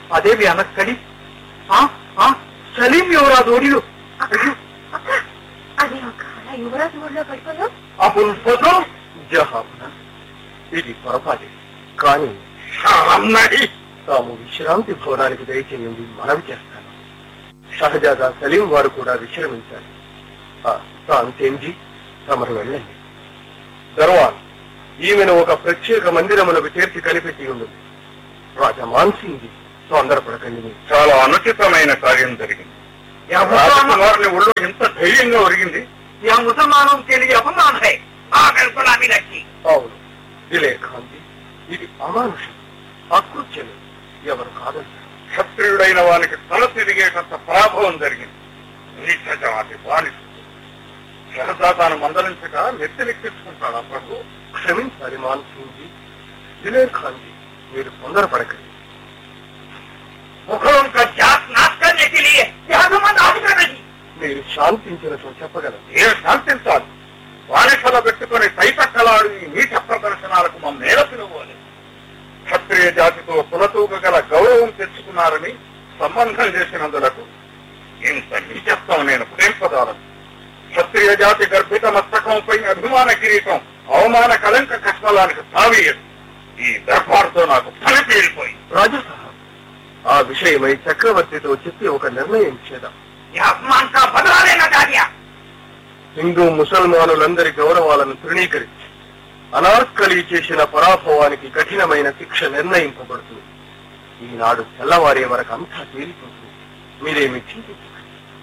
అదేవి అనక్కడి ఆ, ఆ, సలీం యువరాజు ఒడిలు అక్క అక్క అది ఒక అలా యువరాజు ఊళ్ళో పడిపోయావు అబుల్ ఫజల్ జహాబన ఇది పొరపాటి కానీ అన్నది తాము విశ్రాంతి భవనానికి దయచేయండి మనవి చేస్తాను షహజాదా సలీం వారు కూడా విశ్రమించాలి ఆ, తాంతేంజీ తమరు వెళ్ళండి దర్వాన్ ఈమెను ఒక ప్రత్యేక మందిరమునకు చేర్చి కనిపెట్టి ఉండదు రాజా మాన్సింగ్ తొందరపడకండి మీరు. చాలా అనుచితమైన కార్యం జరిగింది రాజకుమారుని ఒళ్ళు ఎంత ధైర్యంగా ఒరిగింది యా ముసల్మానం తెలియ అపమాన హై ఆఖర్ గులామీ రఖి అవును దిలే ఖాంజీ ఇది అమానుషం అకృత్యమే ఎవరు కాదంటారు క్షత్రియుడైన వానికి తల తిరిగేటంత పరాభవం జరిగింది నీచ జాతి బానిస షహజాదాను మందలించక నెత్తినెక్కించుకుంటాడా ప్రభు క్షమించాలి మాన్సింగ్ జీ దిలేర్ ఖాంజీ మీరు తొందరపడకండి मुगलों का जात नाश करने के लिए क्या संबंध आगे नहीं మీరు శాంతించినట్లు చెప్పగలరు నేను శాంతించాలి బానిసల పెట్టుకుని తైపక్కలాడు ఈ నీచ ప్రదర్శనాలకు మమ్మల్ని నేల పిలువాలి క్షత్రియ జాతితో కులతూక గల గౌరవం తెచ్చుకున్నారని సంబంధం చేసినందులకు ఇంత నీచత్వం నేను ప్రేంపదాలను క్షత్రియ జాతి గర్భిత మస్తకంపై అభిమాన కిరీటం అవమాన కలంక కష్మలానికి తావీయదు ఈ దర్బార్తో నాకు పని పేరిపోయింది రాజా సాహబ్ ఆ విషయమై చక్రవర్తితో చెప్పి ఒక నిర్ణయం చేద్దాం ఈ అపమాన్ కా బదలా లేనా చాహియా హిందూ ముసల్మానులందరి గౌరవాలను తృణీకరించి అనార్కలి చేసిన పరాభవానికి కఠినమైన శిక్ష నిర్ణయింపబడుతుంది ఈనాడు తెల్లవారే వరకు అంతా తేలిపోతుంది మీరేమి చింతించకండి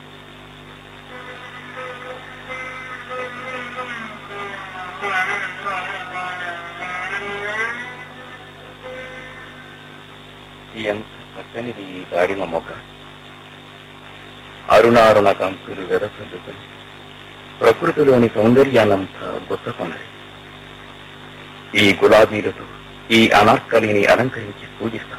ఎంత చక్కనిది ఈ దాడిమ మొక్క అరుణారుణ కంకులు వెదసల్లుకొని ప్రకృతిలోని సౌందర్యాన్నంతా గొప్పకొన్నది ఈ గులాబీలతో ఈ అనార్కలిని అలంకరించి పూజిస్తాను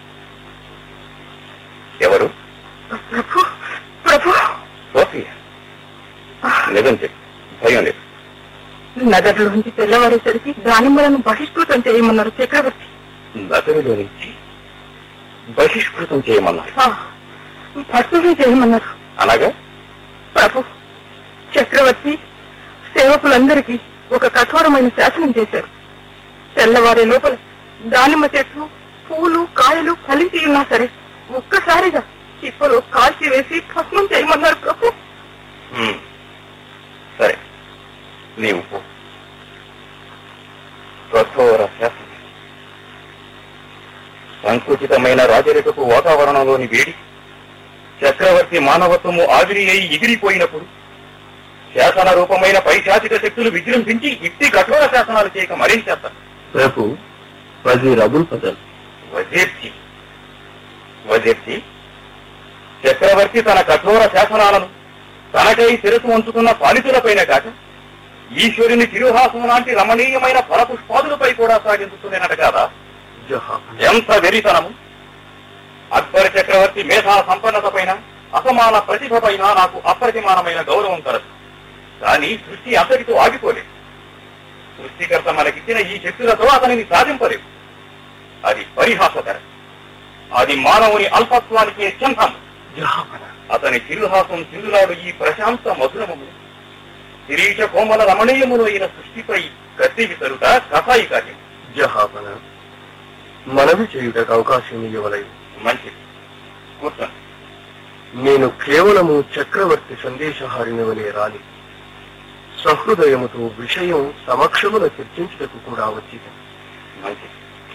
ఎవరు ప్రభు ప్రభు సోఫియా నిజం చెప్పు భయం లేదు నగర్లోంచి తెల్లవారేసరికి దానిమ్మలను బహిష్కృతం చేయమన్నారు చక్రవర్తి నగరులో నుంచి బహిష్కృతం చేయమన్నారు ఆ, భక్తులు చేయమన్నారు అనగా ప్రభు చక్రవర్తి సేవకులందరికీ ఒక కఠోరమైన శాసనం చేశారు తెల్లవారే లోపల దానిమ్మ చెట్లు పూలు కాయలు ఫలించి ఉన్నా సరే ఒక్కసారిగా చిప్పలో కాల్చి వేసి భస్మం చేయమన్నారు ప్రభు హ్మ్. సరే నీవు పో కఠోర శాసనం సంకుచితమైన రాజరికపు వాతావరణంలోని వేడి చక్రవర్తి మానవత్వము ఆవిరి అయి ఎగిరిపోయినప్పుడు శాసన రూపమైన పైశాచిక శక్తులు విజృంభించి ఇట్టి కఠోర శాసనాలు చేయక మరేం చేస్తారు ప్రభు వజీర్ అబుల్ ఫజల్ వజీర్చి వజీర్చి చక్రవర్తి తన కఠోర శాసనాలను తనకై శిరసు ఉంచుకున్న పాలితులపైన కాక ఈశ్వరుని తిరుహాసం లాంటి రమణీయమైన ఫలపుష్పాదులపై కూడా సాగించుతున్నట కాదా జహాబ్ ఎంత వెరితనము అక్బర్ చక్రవర్తి మేధా సంపన్నత పైన అసమాన ప్రతిభ పైన నాకు అప్రతిమానమైన గౌరవం కలదు కానీ సృష్టి అంతటితో ఆగిపోలేదు సృష్టికర్త మనకిచ్చిన ఈ శక్తులతో అతనిని సాధింపలేదు అది పరిహాసకరం అది మానవుని అల్పత్వానికి చిహ్నం జహాబన అతని తిరుహాసం చిందులాడు ఈ ప్రశాంత మధురమము శిరీష కోమల రమణీయములు అయిన సృష్టిపై కత్తి విసరుట కథాయి కార్యం జహాబన మనవి చేయుటకు అవకాశం ఇవ్వలేదు మంచిది కూర్చోండి నేను కేవలము చక్రవర్తి సందేశహారిని వలె రాలి సహృదయముతో విషయం సమక్షమున చర్చించుటకు కూడా వచ్చింది మంచిది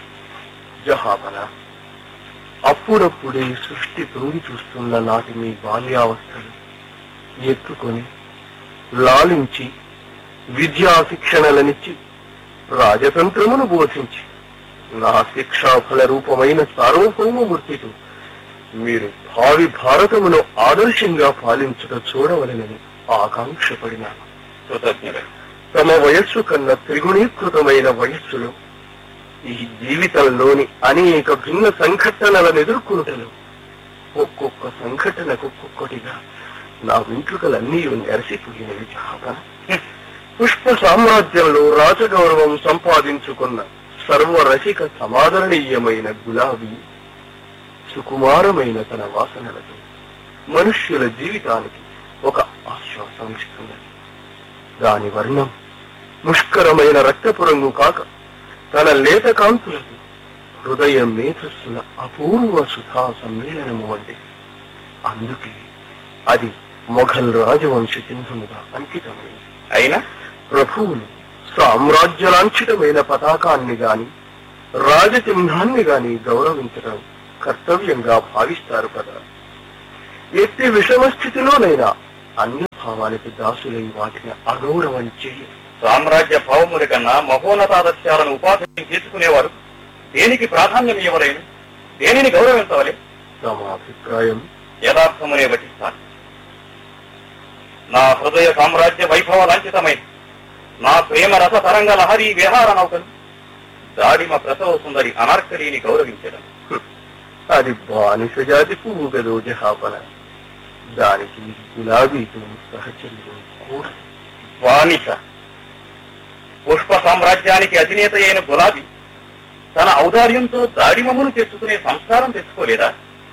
జహాబన అప్పుడప్పుడే సృష్టి తొంగి చూస్తున్న నాటి మీ బాల్యావస్థలు ఎత్తుకొని లాలించి విద్యా శిక్షణలనిచ్చి రాజతంత్రమును బోధించి నా శిక్షాఫల రూపమైన సార్వభౌమమూర్తితో మీరు భావి భారతమును ఆదర్శంగా పాలించుట చూడవలెనని ఆకాంక్షపడినాను కృతజ్ఞుడు తమ వయస్సు కన్నా త్రిగుణీకృతమైన వయస్సులో ఈ జీవితంలోని అనేక భిన్న సంఘటనలను ఎదుర్కొనుటను ఒక్కొక్క సంఘటనకు ఒక్కొక్కటిగా నా వెంట్రుకలన్నీ నెరసిపోయినవి జాబా పుష్ప సామ్రాజ్యంలో రాజగౌరవం సంపాదించుకున్న సర్వరసిక సమాదరణీయమైన గులాబీ సుకుమారమైన తన వాసనలతో మనుష్యుల జీవితానికి ఒక ఆశ్వాసం ఇస్తున్నది దాని వర్ణం ముష్కరమైన రక్తపు రంగు కాక తన లేత కాంతులతో హృదయం మేధస్సుల అపూర్వ సుధా సమ్మేళనము వంటి అందుకే అది మొఘల్ రాజవంశ చిహ్నముగా అంకితమైంది అయినా ప్రభువులు సామ్రాజ్యలాంఛితమైన పతాకాన్ని గాని రాజచిహ్నాన్ని గాని గౌరవించడం కర్తవ్యంగా భావిస్తారు కదా ఎట్టి విషమ స్థితిలోనైనా అన్య భావానికి దాసులై వాటిని అగౌరవం చేయ సామ్రాజ్య భావముల కన్నా మహోన్నతాదర్శాలను ఉపాధి చేసుకునేవారు దేనికి ప్రాధాన్యం ఇవ్వలేను దేనిని గౌరవించవలే తమ అభిప్రాయం యథార్థమునే వచిస్తాను నా హృదయ సామ్రాజ్య వైభవ లాంఛితమైన నా ప్రేమ రస తరంగ లహరి విహార నౌకను దాడిమ ప్రసవ సుందరి అనార్కలిని గౌరవించడం అది బానిస జాతి పువ్వు గదో జహాపన దానికి గులాబీతో సహచర్యం కూడా బానిస పుష్ప సామ్రాజ్యానికి అధినేత అయిన గులాబీ తన ఔదార్యంతో దాడిమమును తెచ్చుకునే సంస్కారం తెచ్చుకోలేదా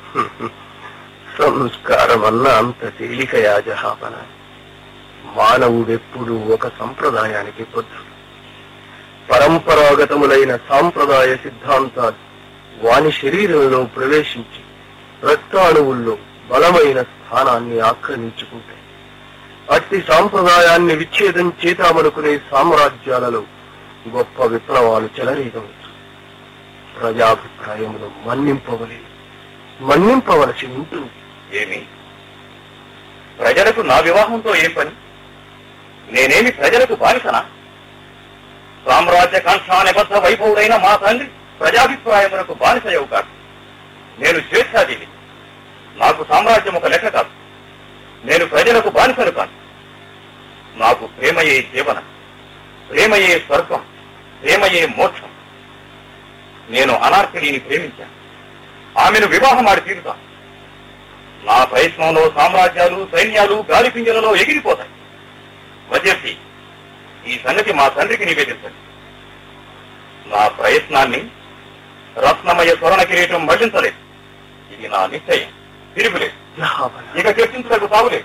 సంస్కారం అన్న అంత తేలికయా జహాపన మానవుడెప్పుడు ఒక సంప్రదాయానికి బద్ధుడు పరంపరాగతములైన సాంప్రదాయ సిద్ధాంతాలు వాని శరీరంలో ప్రవేశించి రక్తాణువుల్లో బలమైన స్థానాన్ని ఆక్రమించుకుంటాయి అట్టి సాంప్రదాయాన్ని విచ్ఛేదం చేతామనుకునే సామ్రాజ్యాలలో గొప్ప విప్లవాలు చెలరేగవచ్చు ప్రజాభిప్రాయమును మన్నింపవలే మన్నింపవలసి ఉంటుంది ఏమి ప్రజలకు నా వివాహంతో ఏం పని నేనేమి ప్రజలకు బానిసనా సామ్రాజ్య కాంక్షా నిబద్ధ వైభవుడైన మా తండ్రి ప్రజాభిప్రాయములకు బానిసయవు కాదు నేను స్వేచ్ఛాజీవి నాకు సామ్రాజ్యం ఒక లెక్క కాదు నేను ప్రజలకు బానిసను కాను నాకు ప్రేమయే జీవనం ప్రేమయే స్వర్గం ప్రేమయే మోక్షం నేను అనార్కలిని ప్రేమించాను ఆమెను వివాహం ఆడి తీరుతాను నా ప్రయత్నంలో సామ్రాజ్యాలు సైన్యాలు గాలి పింజలలో ఎగిరిపోతాయి వజర్సి ఈ సంగతి మా తండ్రికి నివేదించండి నా ప్రయత్నాన్ని రత్నమయ స్వర్ణ కిరీటం మళ్లించలేదు ఇది నా నిశ్చయం తిరుగులేదు జహాపన ఇక చర్చించడానికి తావులేదు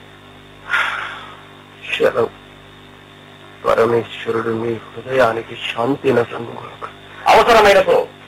శరం పరమేశ్వరుడు మీ హృదయానికి శాంతిన సంగుగాక అవసరమైనతో